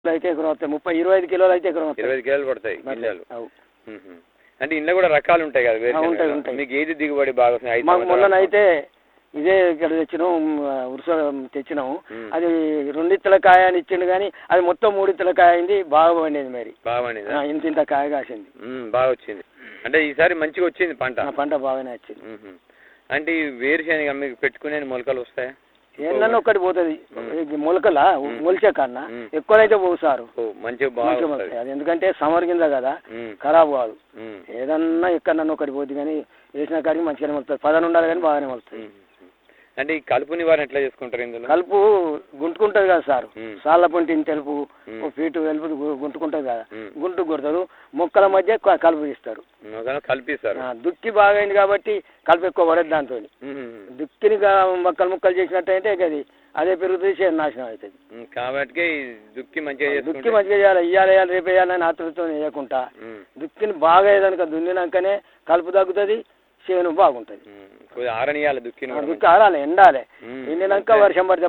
అయితే ఎకరం వస్తాయి ముప్పై ఇరవై ఐదు కిలోలు అయితే ఎకరం వస్తాయి ఇరవై ఐదు కిలోలు పడతాయి గింజలు అవు. మ్మ్. అంటే ఇందులో కూడా రకాలు ఉంటాయి కదా వేరుశనగలో. ఉంటాయి, ఉంటాయి. మీకు ఏది దిగుబడి బాగా వస్తుంది ఐదు మాకు సంవత్సరాలు? మొన్ననైతే ఇదే ఇక్కడ తెచ్చినాం ఉరుస తెచ్చినాము మ్మ్. అది రెండిత్తల కాయ అని ఇచ్చిండు కానీ అది మొత్తం మూడిత్తల కాయ అయింది బాగా పండేది మరి బాగా పండిందా? ఆ, ఇంత ఇంత కాయ కాసింది మ్మ్, బాగా వచ్చింది అంటే ఈసారి మంచిగా వచ్చింది పంట ఆ పంట బాగానే వచ్చింది మ్మ్. అంటే ఈ వేరుశనగ మీకు పెట్టుకునే మొలకలు వస్తాయా ఏందన్నా ఒకటి పోతుంది మొలకల మొలిచే కన్నా మ్మ్. ఎక్కువనైతే పోవు సారు ఓ మంచిగా బాగా మంచిగా వస్తుంది మొలుస్తాయి. అది ఎందుకంటే సమర్ కింద కదా మ్మ్. ఖరాబ్ కాదు మ్మ్. ఏదన్నా ఎక్కడన్నా ఒకటి పోద్ది కానీ వేసిన కాడికి మంచిగానే మొలుతుంది పదన ఉండాలి కానీ బాగానే మొలుతుంది మ్మ్. అంటే ఈ కలుపు నివారణ ఎట్లా చేసుకుంటారు ఇందులో కలుపు గుంటుకుంటది కదా సార్ మ్మ్. సాళ్ళ పొంటిని తెలుపు మ్మ్. ఓ ఫీటు వెలుపు గు- గుంటుకుంటది కదా మ్మ్. గుంటు కొడతారు మొక్కల మధ్య క- కలుపు తీస్తారు ఒకవేళ కల్పిస్తారు ఆ, దుక్కి బాగా అయింది కాబట్టి కలుపు ఎక్కువ పడదు దాంతో మ్మ్. దుక్కిని గా- మొక్కలు ముక్కలు చేసినట్టయితే ఇక అది అదే పెరుగుతుంది చేను నాశనం అవుతుంది మ్మ్. కాబట్టి ఈ దుక్కి మంచిగా దుక్కి చేసుకుంటే మంచిగా చేయాలి ఇయ్యాలి వేయాలి రేపు వేయాలని ఆతృతో వేయకుండా మ్మ్. దుక్కిని బాగా ఏదనుక దున్నినాకనే కలుపు తగ్గుతుంది చేను బాగుంటుంది మ్మ్. కొద్దిగా ఆరనియాలి దుక్కిని కూడా దుక్కి ఆరాలి ఎండాలి మ్మ్. ఎండినాక అంతే. వర్షం పడితే